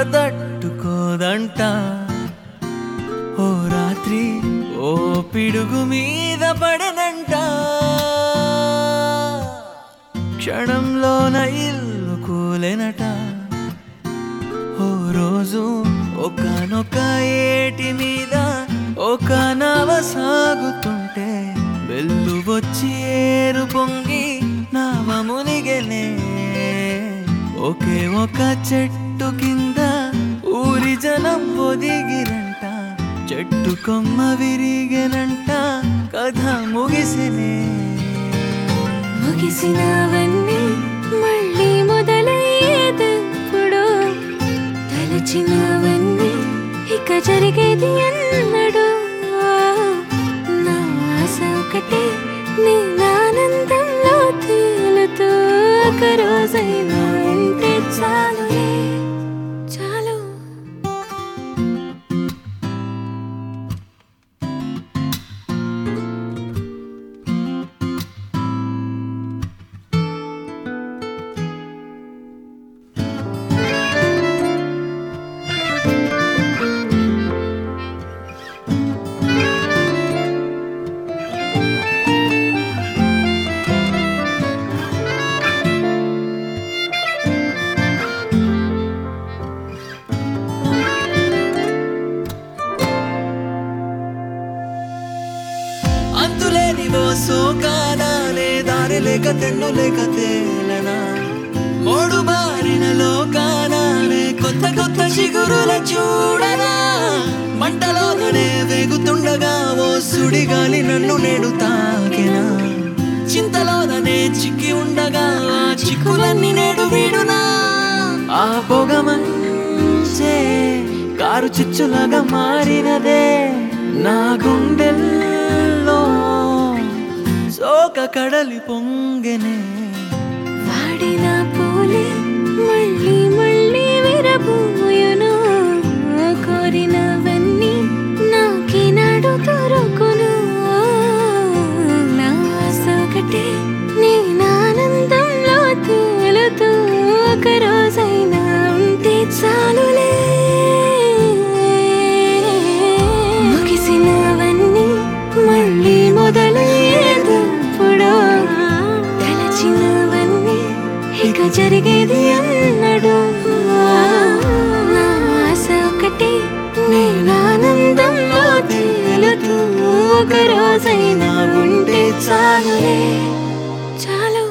తట్టుకోదంట ఓ రాత్రి ఓ పిడుగు మీద పడనంట క్షణంలోన ఇల్లు కూలెనట ఓ రోజు ఒకనొక ఏటి మీద ఒక నవ సాగుతుంటే వెళ్ళు వచ్చి ఏరు పొంగి నావ మునిగెనే ఒకే ఒక చెట్టు కింద ఊరి జనం పొదిగిరంట చెట్టు కొమ్మ విరిగెనంట కథ ముగిసినే ముగిసినవన్నీ మళ్ళీ మొదలయ్యేదెప్పుడు తలచినవన్నీ ఇక జరిగేది అన్నడు నా ఆశ ఒకటే నీ ఆనందంలో తేలుతూ ఒక రోజైనా ఉంటే చాలులే చాలు అంతులేని ఓ సోకానాలే దారి లేక తెన్ను లేక తేలనా మోడు బారిన లోకానాలే కొత్త కొత్త చిగురుల చూడనా మంటలోనే వేగుతుండగా ఓ సుడిగాలి నన్ను నేడు తాకెనా చింతలోననే చిక్కి ఉండగా ఆ చిక్కులన్నీ నేడు వీడునా ఆ పొగమంచే కారు చిచ్చులాగా మారినదే నా గుండెల్లో శోక కడలి పొంగెనే వాడిన పూలే మళ్ళీ మళ్ళీ విరబూయును కోరినవన్నీ నాకినాడు దొరుకును నా ఆశ ఒకటే నేను ఆనందంలో తేలుతూ ఒక రోజైనా ఉంటే చాలులే ముగిసినవన్నీ మళ్ళీ మొదలయ్యేదప్పుడు తలచినవన్నీ ఇక జరిగేది అన్నడు నా ఆశ ఒకటి నేను ఆనందంలో తేలుతూ ఒక రోజైనా ఉంటే చాలులే చాలు